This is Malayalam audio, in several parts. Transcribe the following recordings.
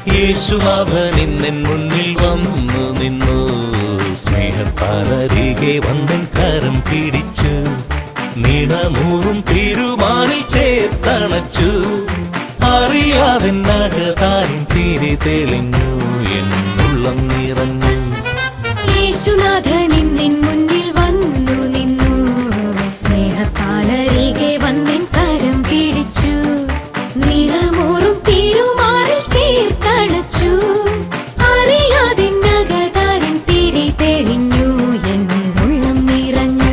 യേശുനാഥൻ ഇന്നെൻ മുന്നിൽ വന്നു നിന്നു സ്നേഹത്താലരികെ വന്നൻ കരം പിടിച്ചു നീണമൂറും തിരുമാനിൽ ചേർത്തണച്ചു അറിയാതെ നഗതാരിൻ തിരി തെളിഞ്ഞു എന്നുള്ളം നിറഞ്ഞു യേശുനാഥൻ ഇന്നിൻ മുന്നിൽ വന്നു നിന്നു സ്നേഹത്താലരികെ വന്നിൻ കരം പിടിച്ചു നിളമൂറും തിരുമാറിൽ ചേർത്തണച്ചു അറിയാതെ നഗതാരൻ തിരി തെളിഞ്ഞു എന്നുള്ളം നിറഞ്ഞു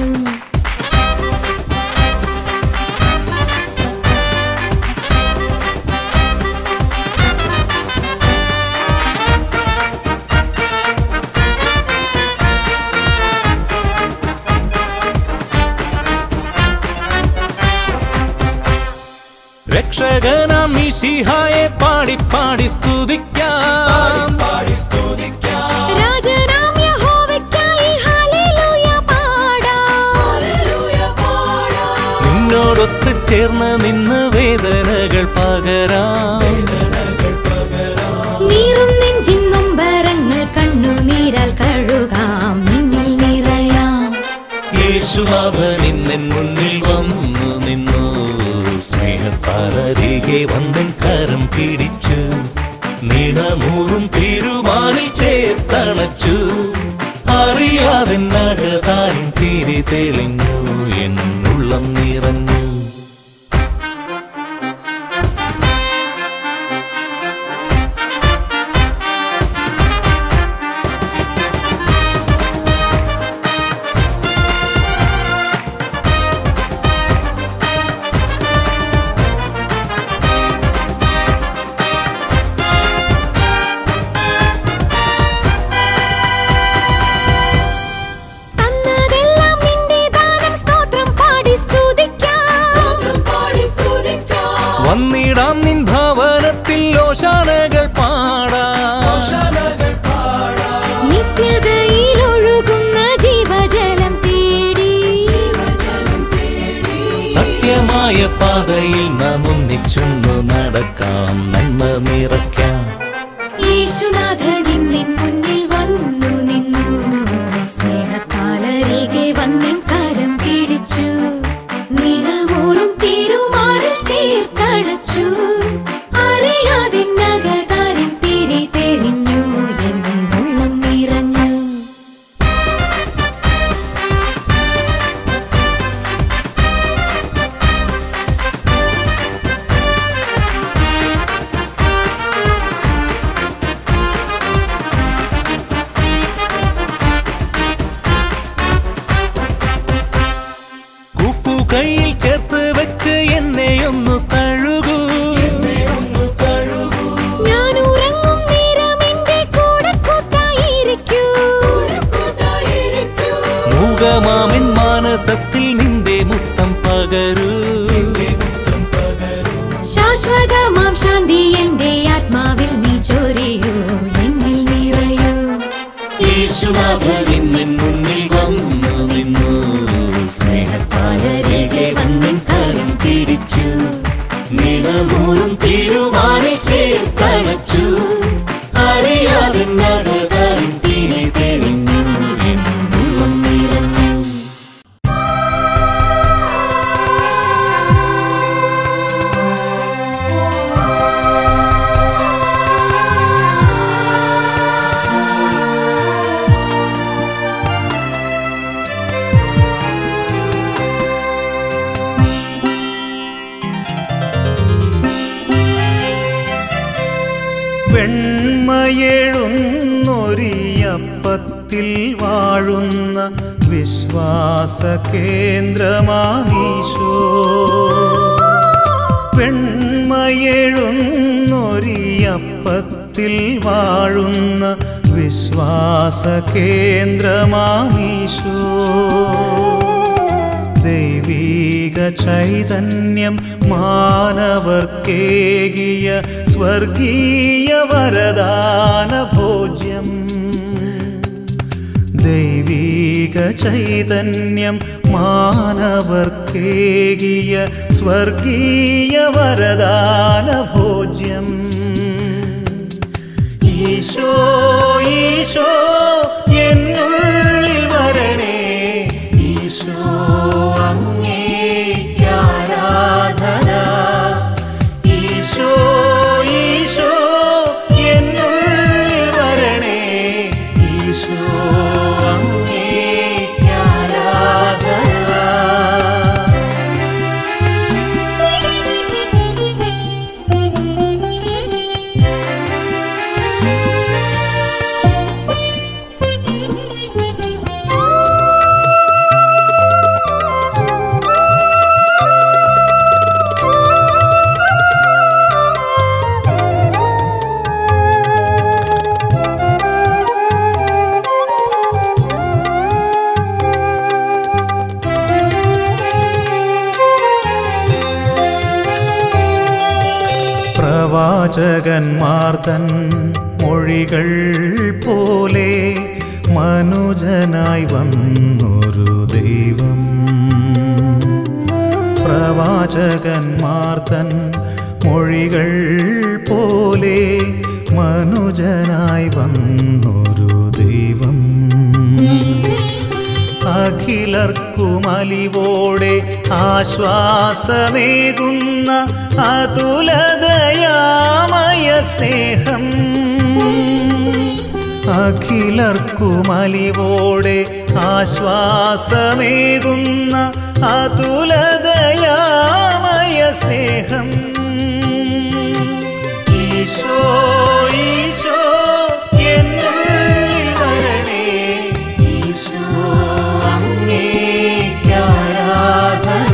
രക്ഷകനാം മിശിഹായെ പാടി പാടി സ്തുതിക്കാം രാജനാം യഹോവയ്ക്കായി ഹല്ലേലൂയ പാടാം നിന്നോടൊത്ത് ചേർന്ന് നിന്ന് വേദനകൾ പകരാം നീറും നെഞ്ചിൻ നൊമ്പരങ്ങൾ കണ്ണുനീരാൽ കഴുകാം നിന്നിൽ നിറയാം യേശുനാഥൻ ഇന്നെൻ മുന്നിൽ വന്നു നിന്നു സ്നേഹത്താലരികെ വന്നൻ കരം പിടിച്ചു നീണമൂറും തിരുമാനിൽ ചേർത്തണച്ചു അറിയാതെ നഗതാരിൻ തിരി തെളിഞ്ഞു എന്നുള്ളം നിറഞ്ഞു തന്നതെല്ലാം നിന്റെ ദാനം സ്തോത്രം പാടി സ്തുതിക്കാം വന്നിടാം നിൻ ഭവനത്തിൽ ഓശാനകൾ പാടാം നിത്യതയിൽ ഒഴുകുന്ന ജീവജലം തേടി സത്യമായ പാതയിൽ നാം ഒന്നിച്ചൊന്നു നടക്കാം നന്മ നിറയ്ക്കാം യേശുനാഥൻ ഇന്നിൻ മുന്നിൽ വന്നു നിന്നു സ്നേഹത്താലരികെ വന്നിൻ കരം പിടിച്ചു നിണമൂറും തിരുമാറിൽ ചേർത്തണച്ചു അറിയാതെ നഗതാരിൻ തിരി തെളിഞ്ഞു എന്നുള്ളം നിറഞ്ഞു കുപ്പു കയ്യിൽ ചേർത്ത് വെച്ച് എന്നെ ഒന്ന് തഴുകൂ ഞാൻ ഉറങ്ങും നേരം എന്റെ കൂടെ കൂട്ടായിരിക്കൂ മൂകമാമൻ മാനസത്തിൽ നിന്റെ മുത്തം പകരൂ ശാശ്വതമാം ശാന്തി എന്റെ ആത്മാവിൽ നീ ചൊരിയൂ എന്നിൽ നിറയൂ യേശുനാഥൻ ഇന്നെൻ മുന്നിൽ വന്നു നിന്നു സ്നേഹത്താലരികെ വന്നിൻ കരം പിടിച്ചു നിടമൂറും തിരുമാനിൽ ചേർത്തണച്ചു അറിയാതെ നഗതാരിൻ തിരി തെളിഞ്ഞു എന്നുള്ളം നിറഞ്ഞു വെണ്മയെഴുന്നൊരിയപ്പത്തിൽ വാഴുന്ന വിശ്വാസ കേന്ദ്രമാമീശോ വെണ്മയെഴുന്നൊരിയപ്പത്തിൽ വാഴുന്ന വിശ്വാസ കേന്ദ്രമാമീശോ ദൈവീക ചൈതന്യം മാനവർക്കേകിയ സ്വർഗീയ വരദാന ഭോജ്യം ദൈവീക ചൈതന്യം മാനവർക്കേകിയ സ്വർഗീയ വരദാന ഭോജ്യം ഈശോ ഈശോ എന്നുള്ളിൽ വരണേ ഈശോ അങ്ങേക്ക് ആരാധന ഈശോ ഈശോ എന്നുള്ളിൽ വരണേ ഈശോ അങ്ങേക്ക് ആരാധന പ്രവാചകന്മാർ തൻ മൊഴികൾ പോലെ മനുജനായി വന്നൊരു ദൈവം പ്രവാചകന്മാർ തൻ മൊഴികൾ പോലെ മനുജനായി വന്നൊരു ദൈവം അഖിലർക്കുമലിവോടെ ആശ്വാസമേകുന്ന അതുലതയാമയ സ്നേഹം അഖിലർക്കുമലിവോടെ ആശ്വാസമേകുന്ന അതുലതയാമയ സ്നേഹം ഈശോ ഈശോ എന്നുള്ളിൽ വരണേ ഈശോ അങ്ങേക്ക് ആരാധന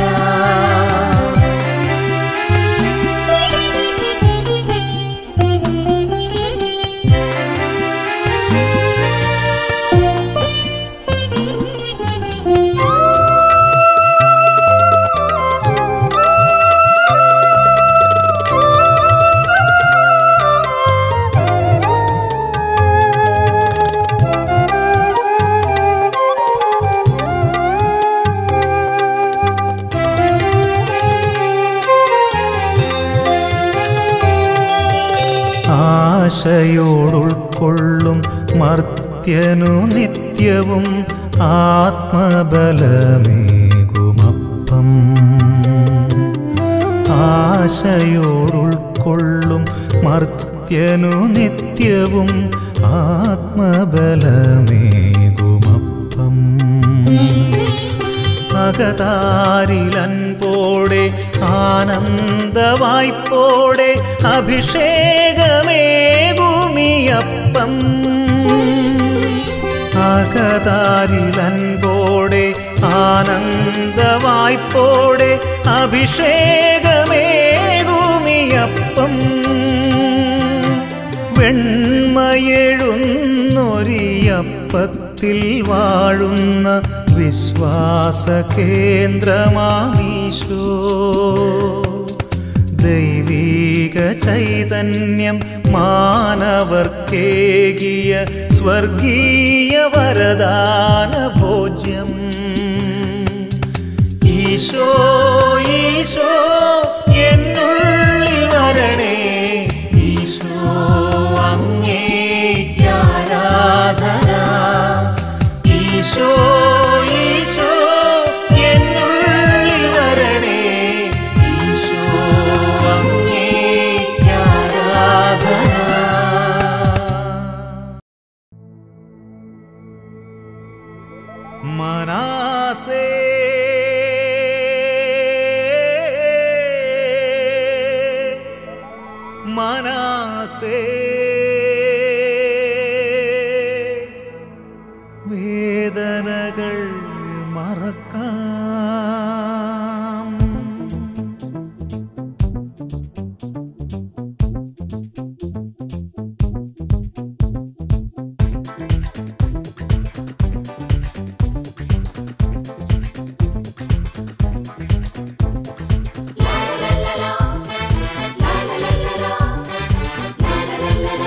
ആശയോടുൾക്കൊള്ളും മർത്യനു നിത്യവും ആത്മബലമേകുമപ്പം ആശയോടുൾക്കൊള്ളും മർത്യനു നിത്യവും ആത്മബലമേകുമപ്പം അകതാരിലൻപോടെ ആനന്ദവായ്പോടെ അഭിഷേകമേകുമിയപ്പം അകതാരിലൻപോടെ ആനന്ദവായ്പോടെ അഭിഷേകമേകുമിയപ്പം വെണ്മയെഴുന്നൊരിയപ്പത്തിൽ വാഴുന്ന വിശ്വാസ കേന്ദ്രമാമീശോ ദൈവീക ചൈതന്യം മാനവർക്കേകിയ സ്വർഗീയ വരദാന ഭോജ്യം ഈശോ ഈശോ എന്നുള്ളിൽ വരണേ ഈശോ അങ്ങേക്ക് ആരാധന ഈശോ ഈശോ എന്നുള്ളിൽ വരണേ ഈശോ അങ്ങേക്ക് ആരാധന മനാസേ മനാസേ വേദനകൾ മറക്കാം La la la la la, la la la la la, la la la la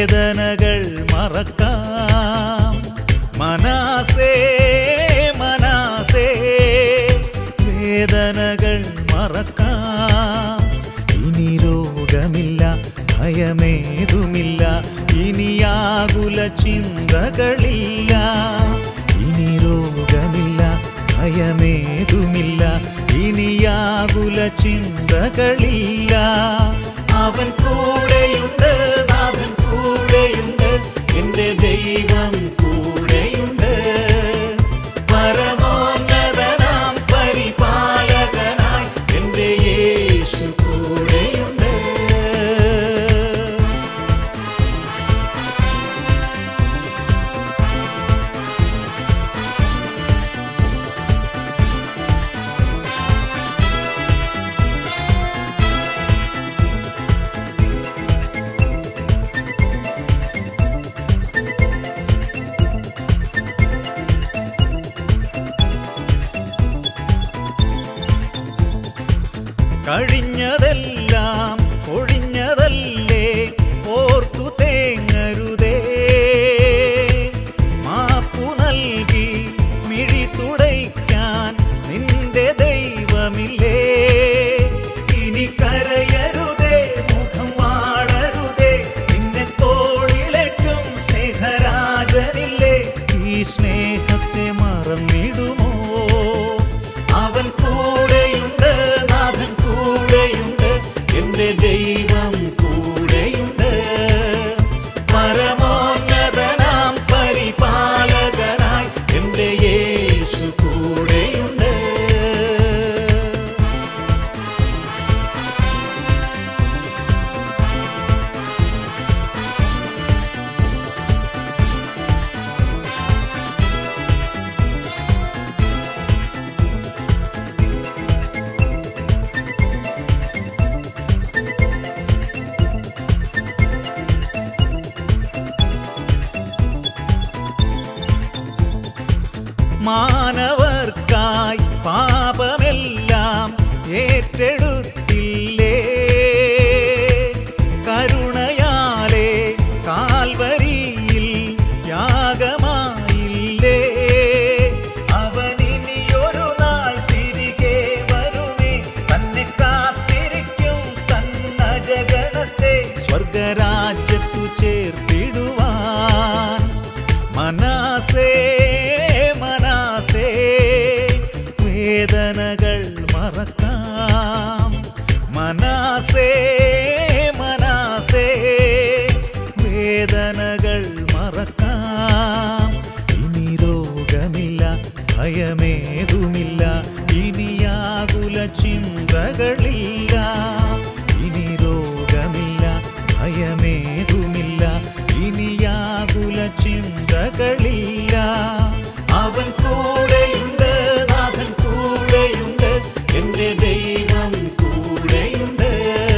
വേദനകൾ മറക്കാം മനാസേ മനാസേ വേദനകൾ മറക്കാം ഇനി രോഗമില്ല ഭയമേതുമില്ല ഇനിയാകുല ചിന്തകളില്ല ഇനി രോഗമില്ല ഭയമേതുമില്ല ഇനിയാകുല ചിന്തകളില്ല അവൻ കൂടെയുണ്ട് നാഥൻ കൂടെയുണ്ട് എന്റെ ദൈവം കൂടെയുണ്ട് പരമോന്നതനാം പരിപാലകനായി എന്റെ യേശു കൂടെയുണ്ട് കഴിഞ്ഞതെല്ലാം ഒഴിഞ്ഞതല്ലേ ഓർത്തു തേങ്ങരുതേ മാപ്പു നൽകി മിഴി തുടയ്ക്കാൻ നിന്റെ ദൈവമില്ലേ ഇനി കരയരുതേ മുഖം വാടരുതേ നിന്നെ തോളിലേക്കും സ്നേഹരാജനില്ലേ ഈ സ്നേഹത്തെ മറന്നിടുമോ അവൻ കൂടെയുണ്ട് നാഥൻ കൂടെയുണ്ട് എന്റെ ദൈവം കൂടെയുണ്ട് പരമോന്നതനാം പരിപാലകനായി എന്റെ യേശു കൂടെയുണ്ട് മാനവർക്കായി പാപമെല്ലാം ഏറ്റെടുത്തില്ലേ കരുണയാലെ കാൽവരിയിൽ യാഗമായില്ലേ അവനിനിയൊരു നാൾ തിരികെ വരുമേ തന്നെ കാത്തിരിക്കും തന്നജഗണത്തെ സ്വർഗരാജ്യത്തു ചേർത്തിടുവാൻ മനാസേ മനാസേ വേദനകൾ മറക്കാം മനാസേ മനാസേ വേദനകൾ മറക്കാം ഇനി രോഗമില്ല ഭയമേതുമില്ല ഇനിയാകുല ചിന്തകളില്ല ഇനി രോഗമില്ല ഭയമേതുമില്ല ഇനിയാകുല ചിന്തകളില്ല അവൻ കൂടെയുണ്ട് നാഥൻ കൂടെയുണ്ട് എന്റെ ദൈവം കൂടെയുണ്ട്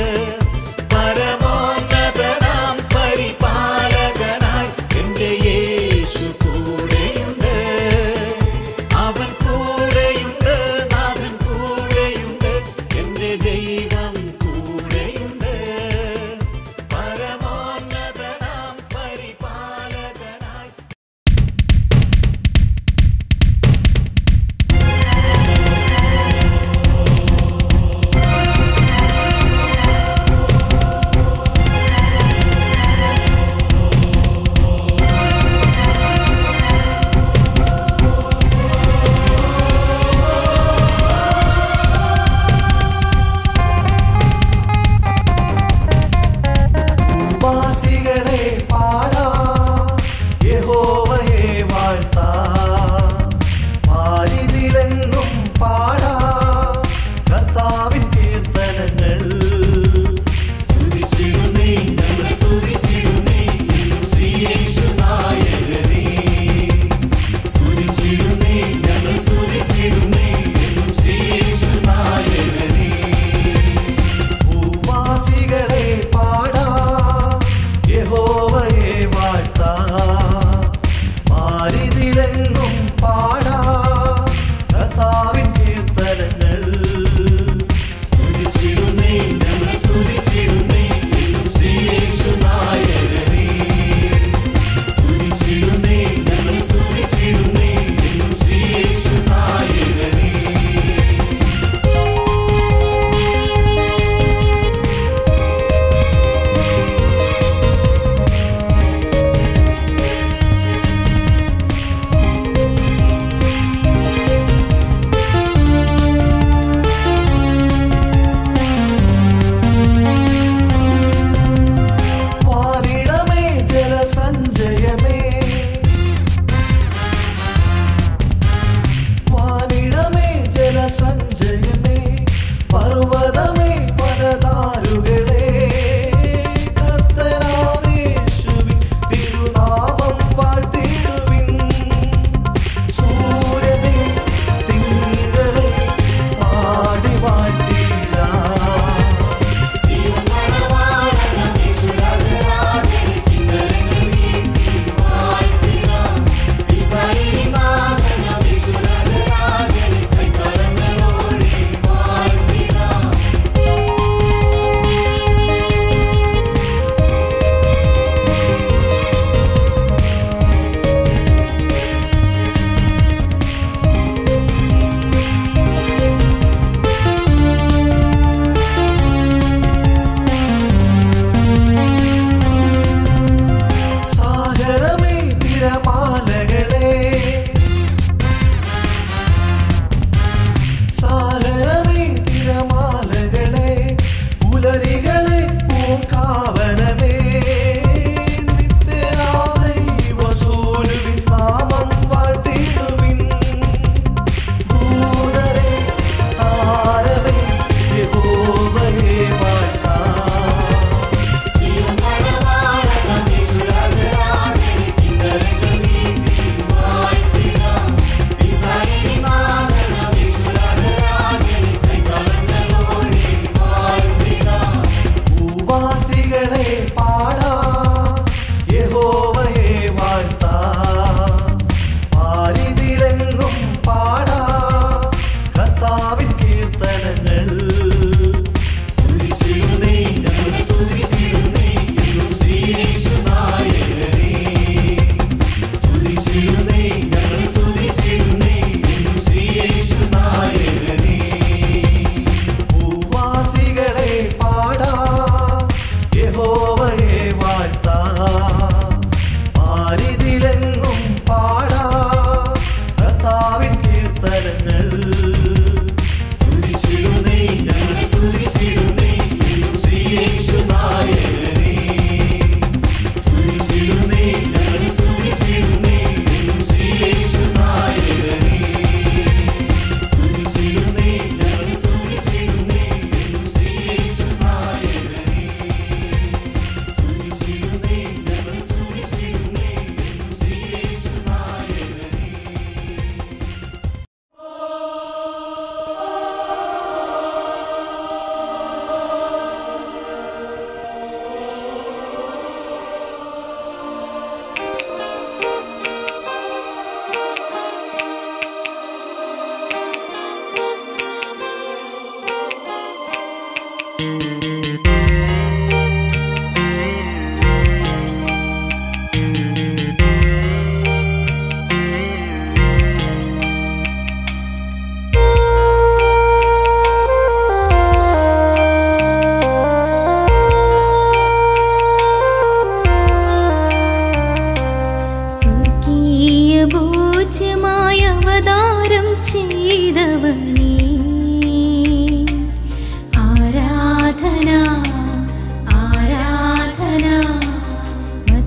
പരമോന്നതനാം പരിപാലകനായി എന്റെ യേശു കൂടെയുണ്ട് അവൻ കൂടെയുണ്ട് നാഥൻ കൂടെയുണ്ട് എന്റെ ദൈവം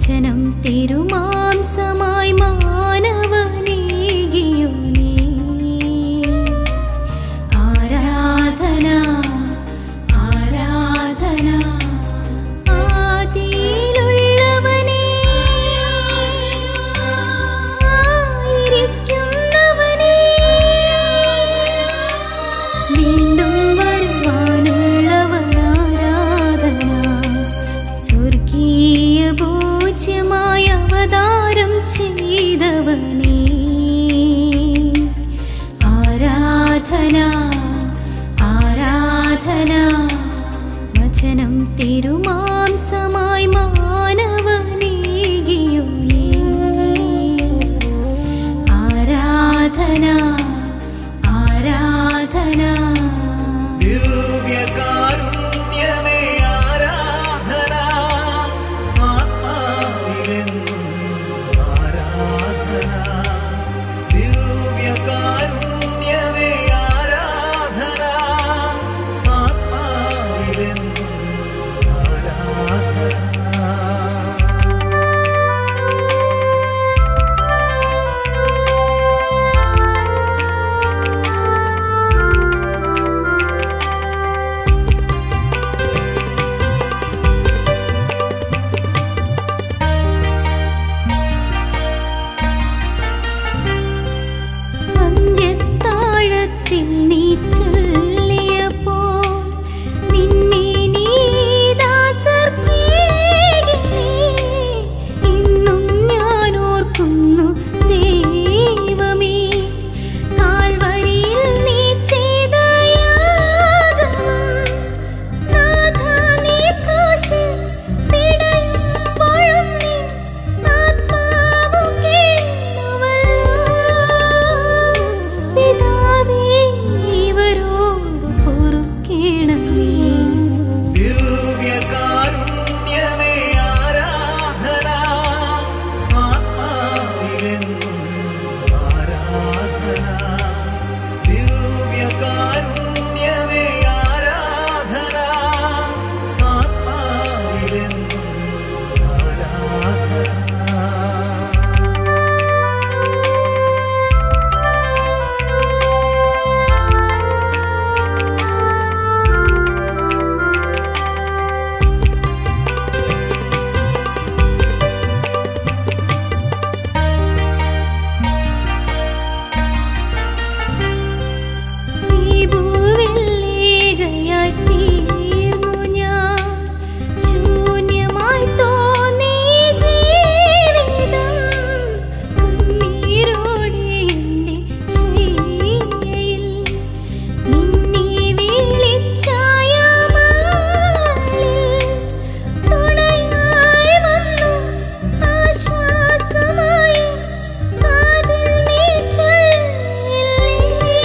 വചനം തിരുമാംസമായി മാനവനീകിയോ നീ ആരാധന ആരാധന ആദിയിലുള്ളവനേ ആയിരിക്കുന്നവനേ വീണ്ടും വരുവാനുള്ളവനാരാധന സ്വർഗീയ പൂജ്യമായ അവതാരം ചെയ്തവനേ ആരാധന ആരാധന വചനം തിരുമാംസമായി മാനവനീകിയോ നീ ആരാധന ആരാധന ദിവ്യകാരുണ്യമേ ആരാധന ആത്മാവിലെന്നും ആരാധന ദിവ്യകാരുണ്യമേ ആരാധന ആത്മാവിലെന്നും ആരാധന അന്ത്യത്താഴത്തിൽ നീ ചൊല്ലിയപ്പോൾ നിന്നെ നീ ദാസർക്കേകിനേ. ഇന്നും ഞാൻ ഓർക്കുന്നു ദൈവമേ കാൽവരിയിൽ നീ ചെയ്ത യാഗം നാഥാ നീ ക്രൂശിൽ പിടയുമ്പോഴും നീ ആത്മാവ് കേൾക്കുവല്ലോ. പിതാവേ, ഇവരോട് പൊറുക്കേണമേ. ദിവ്യകാരുണ്യമേ ആരാധന ആത്മാവിലെന്നും ആരാധന ദിവ്യകാരുണ്യമേ ആരാധന ആത്മാവിലെന്നും ആരാധന ഈ ഭൂവില്ലേകയായി തീർന്നു ഞാൻ. ശൂന്യമായി തോന്നി ജീവിതം. കണ്ണീരോടെ എൻ്റെ ശയ്യയിൽ നിന്നെ വിളിച്ചായ മങ്ങളിൽ തുണയായി വന്നു ആശ്വാസമായി കാതിൽ നീ ചൊല്ലില്ലേ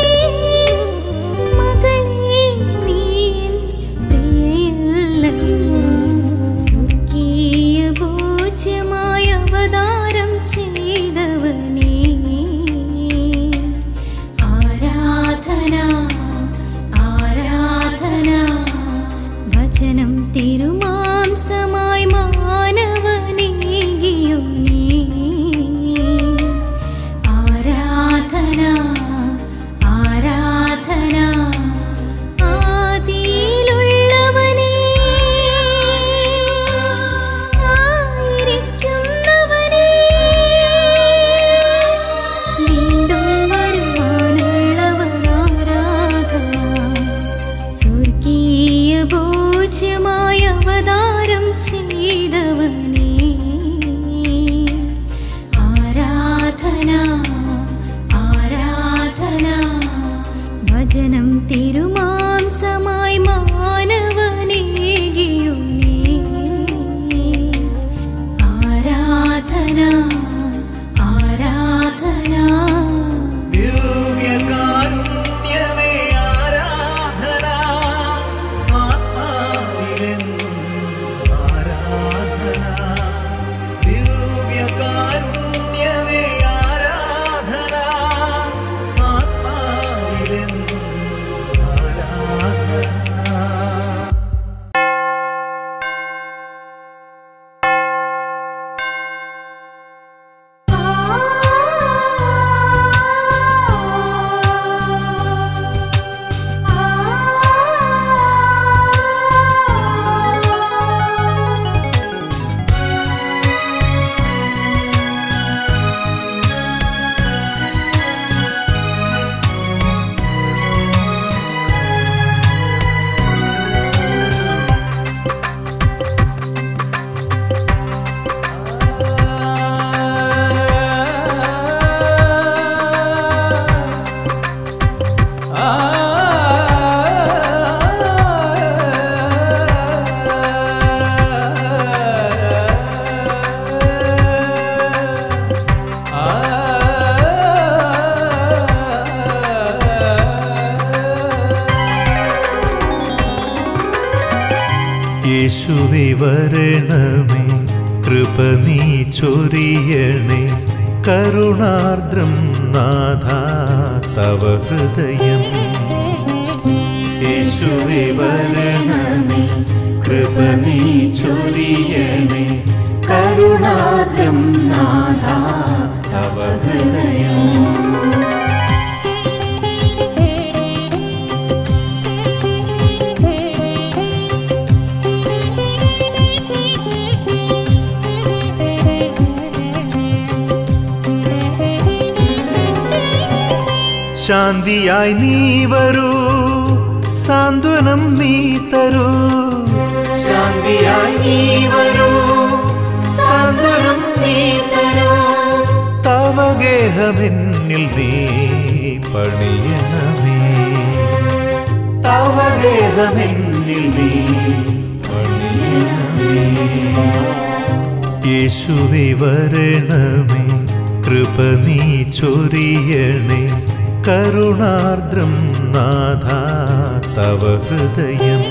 മകളേ നീ എൻ പ്രിയയല്ലയോ സ്വർഗീയ പൂജ്യമായ അവതാരം ചെയ്തവനേ ആരാധന ആരാധന വചനം തിരുമാംസമായി മാനവനീകിയോ നീ ആരാധന ആരാധന ആദിയിലുള്ളവനേ ആയിരിക്കുന്നവനേ വീണ്ടും വരുവാനുള്ളവനാരാധന സ്വർഗീയ പൂജ്യമായ അവതാരം ചെയ്തവനേ ആരാധന ആരാധന വചനം തിരുമാംസമായി മാനവനേകിയോ നീ ആരാധന ആരാധന ദിവ്യകാരുണ്യമേ ആരാധന ആത്മാവിലെന്നും ആരാധന ദിവ്യകാരുണ്യമേ ആരാധന ആത്മാവിലെന്നും ആരാധന വരണമേ കൃപ നീ ചൊരിയണേ കരുണാർദ്രം നാഥ തവ ഹൃദയം യേശുവേ വരണമേ കൃപ നീ ചൊരിയണേ കരുണാർദ്രം നാഥ തവ ഹൃദയം ശാന്തിയായി നീ വരൂ സാന്ത്വനം നീ തരൂ ശാന്തിയായി നീ വരൂ സാന്ത്വനം നീ തരൂ തവഗേഹമെന്നിൽ നീ പണിയണമേ തവഗേഹമെന്നിൽ നീ പണിയണമേ യേശുവേ വരണമേ കൃപ നീ ചൊരിയണേ കരുണാർദ്രം നാഥ തവ ഹൃദയം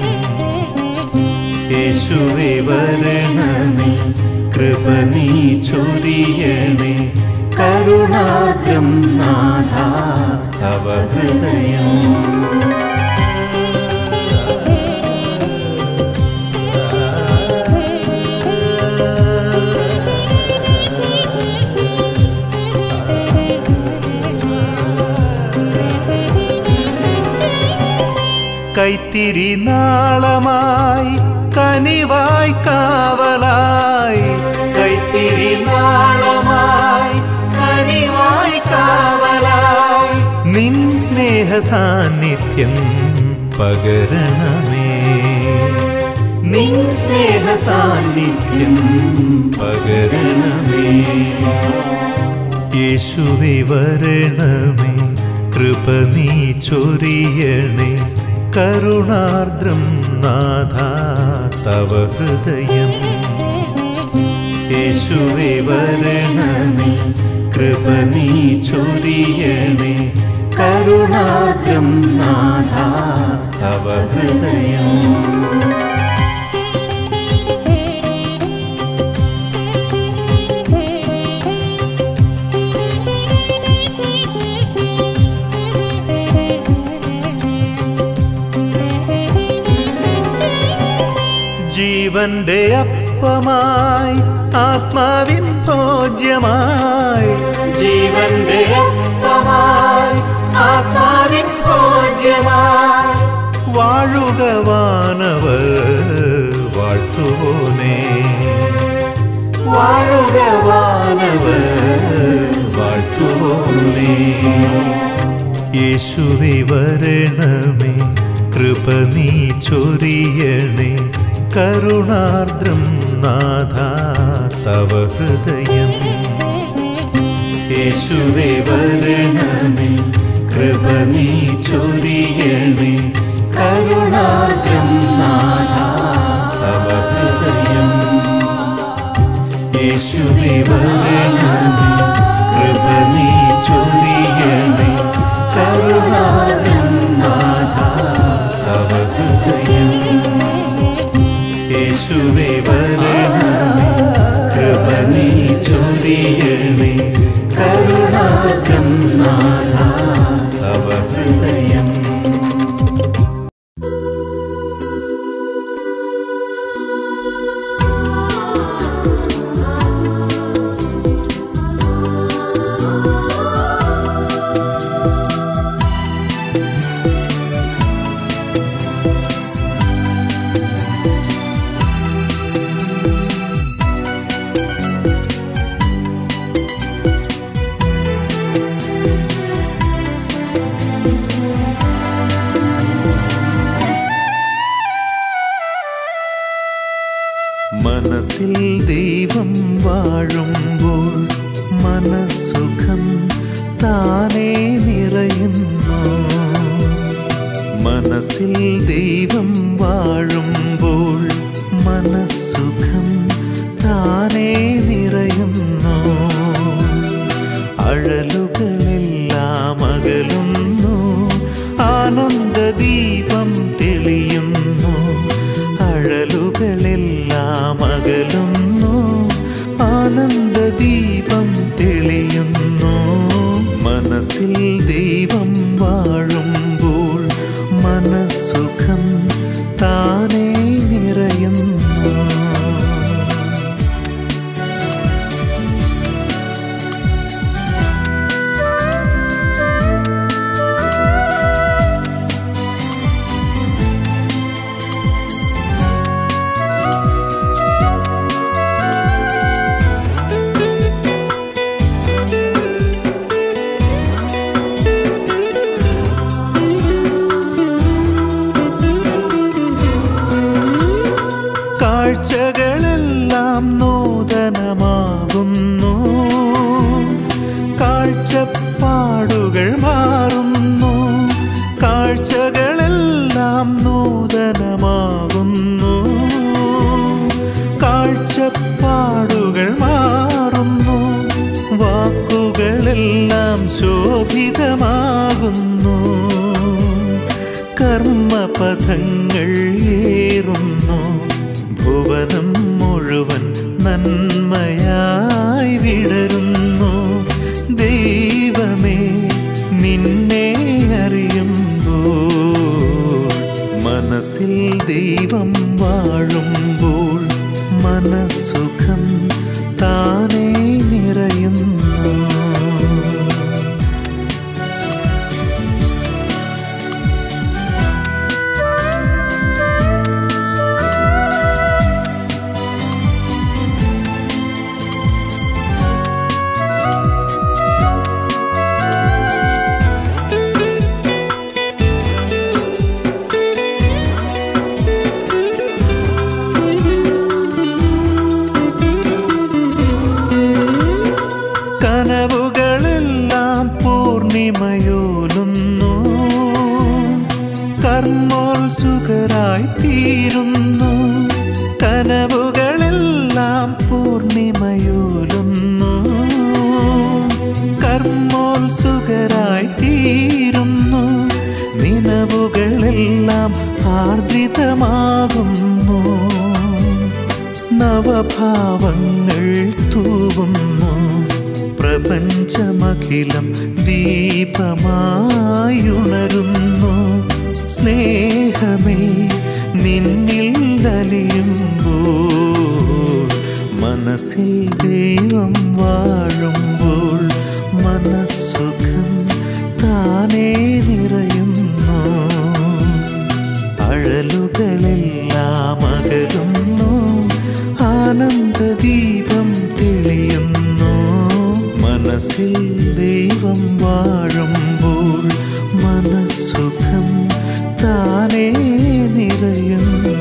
യേശുവേ വരണമേ കൃപ നീ ചൊരിയണേ കരുണാർദ്രം നാഥ തവ ഹൃദയം കൈത്തിരി നാളമായി കനിവായി കാവലായി കൈത്തിരി നാളമായി കനിവായി കാവലായി നിൻ സ്നേഹ സാന്നിധ്യം പകരണമേ നിൻ സ്നേഹ സാന്നിധ്യം പകരണമേ യേശുവേ വരണമേ കൃപ നീ ചൊരിയണേ കരുണാർദ്രം നാഥ തവ ഹൃദയം യേശുവേ വരണമേ കൃപ നീ ചൊരിയണേ കരുണാർദ്രം നാഥ തവ ഹൃദയം ജീവന്റെ അപ്പമായി ആത്മാവിൻ ഭോജ്യമായി ജീവന്റെ അപ്പമായി ആത്മാവിൻ ഭോജ്യമായി വാഴുക വാനവർ വാഴ്ത്തുവോനേ വാഴുക വാനവർ വാഴ്ത്തുവോനേ യേശുവേ വരണമേ കൃപ നീ ചൊരിയണേ കരുണാർദ്രം നാഥ തവ ഹൃദയം യേശുവേ വരണമേ കൃപ നീ ചൊരിയണേ കരുണാർദ്രം നാഥ തവ ഹൃദയം യേശുവേ വരണമേ കൃപ നീ ചൊരിയണേ കരുണാർദ്രം നാഥ തവ ഹൃദയം യേശുവേ വരണമേ കൃപ നീ ചൊരിയണേ കരുണാർദ്രം നാഥ തവ ഹൃദയം മനസ്സിൽ ദൈവം വാഴുമ്പോൾ മനസ്സുഖം താനേ നിറയുന്നു മനസ്സിൽ ദൈവം വാഴുമ്പോൾ മനസ്സുഖം താനേ നിറയുന്നു അഴലുകളെല്ലാം അകലുന്നു ആനന്ദദീപം തെളിയുന്നു അഴലുകളെല്ലാം പ്രഭാവങ്ങൾ തൂവുന്നു പ്രപഞ്ചമഖിലം ദീപമായുണരുന്നു സ്നേഹമേ നിന്നിൽ അലിയുമ്പോൾ മനസ്സിൽ ദൈവം വാഴുമ്പോൾ മനസ്സുഖം താനേ നിറയുന്നു അഴലുകളെല്ലാം അകലുന്നു ആനന്ദദീപം തെളിയുന്നു മനസ്സിൽ ദൈവം വാഴുമ്പോൾ മനസ്സുഖം താനേ നിറയുന്നു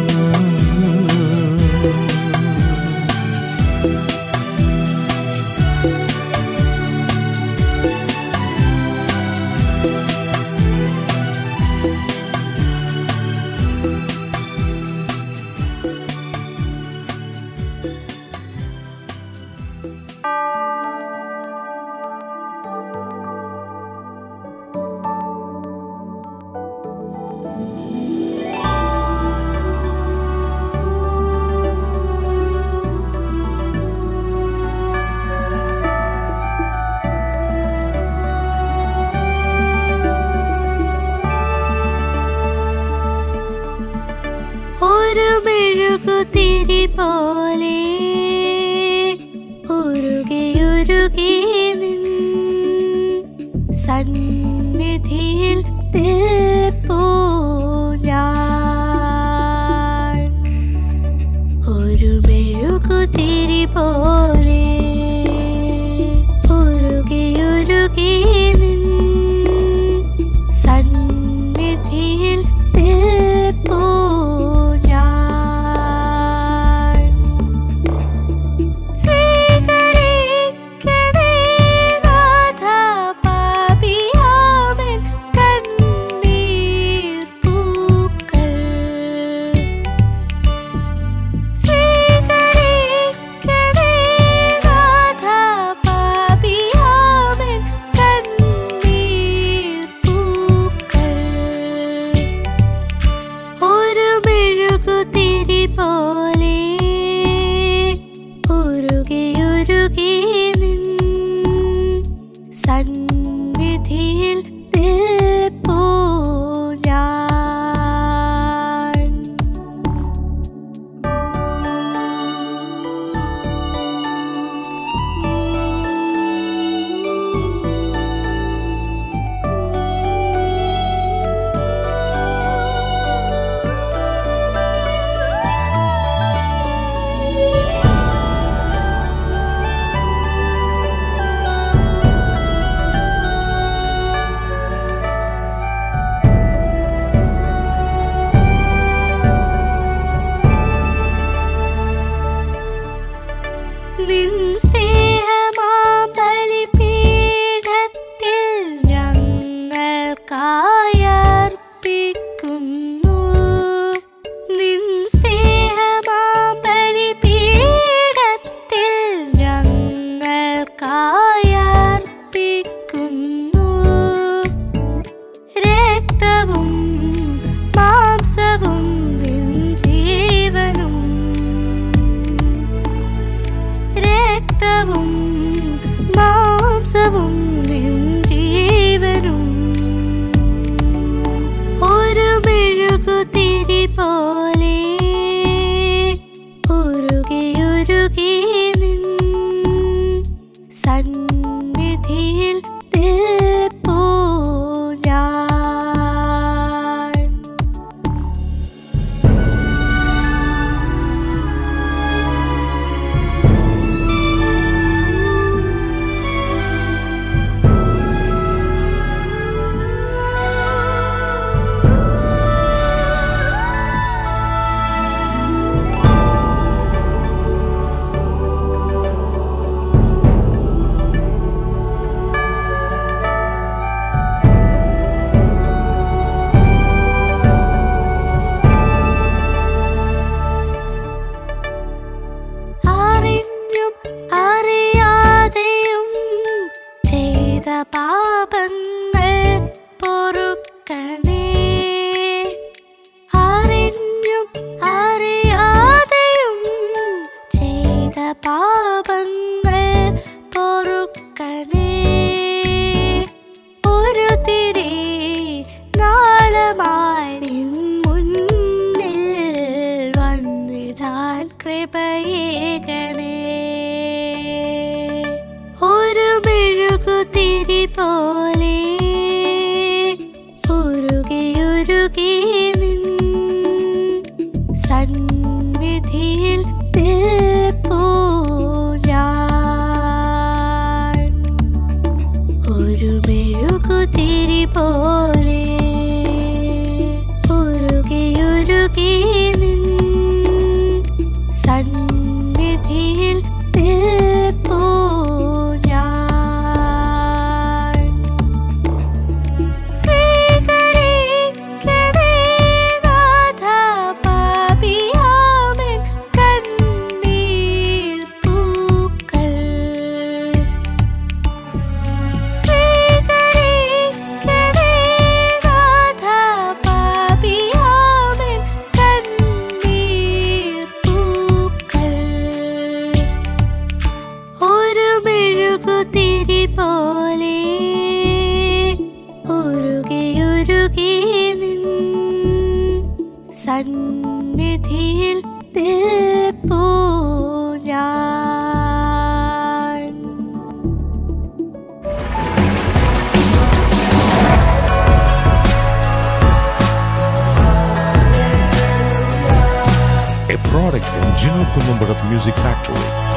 ഒരു മെഴുകുതിരി പോലെ ഉരുകിയുരുകി നിൻ സന്നിധിയിൽ നിൽപ്പൂ ഞാൻ ഒരു മെഴുകുതിരി പോലെ ഉരുകിയുരുകി നിൻ സന്നിധിയിൽ നിൽപ്പൂ ഞാൻ സ്വീകരിക്കണേ നാഥ പാപിയാമൻ കണ്ണീർ പൂക്കൾ സ്വീകരിക്കണേ നാഥ പാപിയാമൻ കണ്ണീർ പൂക്കൾ ഒരു മെഴുകുതിരി പോലെ ഉരുകിയുരുകി നിൻ സന്നിധിയിൽ നിൽപ്പൂ ഞാൻ നിൻ സ്നേഹമാം ബലിപീഠത്തിൽ ഞങ്ങൾക്കായർപ്പിക്കുന്നു. നിൻ സ്നേഹമാം ബലിപീഠത്തിൽ ഞങ്ങൾക്കായർപ്പിക്കുന്നു. രക്തവും മാംസവും നിൻ ജീവനും രക്തവും മാംസവും നിൻ ജീവനും ഒരു മെഴുകുതിരി പോലെ ഉരുകിയുരുകി നിൻ സന്നിധിയിൽ നിൽപ്പൂ ഞാൻ മെഴുകുതിരി പോലെ ഉരുകിയുരുകി നിൻ സന്നിധിയിൽ നിൽപ്പൂ ഞാൻ ഒരു മെഴുകുതിരി പോലെ ഉരുകിയുരുകി നിൻ സന്നിധിയിൽ നിൽപ്പൂ ഞാൻ സ്വീകരിക്കണേ നാഥ പാപിയാമൻ കണ്ണീർ പൂക്കൾ സ്വീകരിക്കണേ നാഥ പാപിയാമൻ കണ്ണീർ പൂക്കൾ ഒരു മെഴുകുതിരി പോലെ ഉരുകിയുരുകി നിൻ സന്നിധിയിൽ നിൽപ്പൂ ഞാൻ a product from Gino Columbarat Music Factory.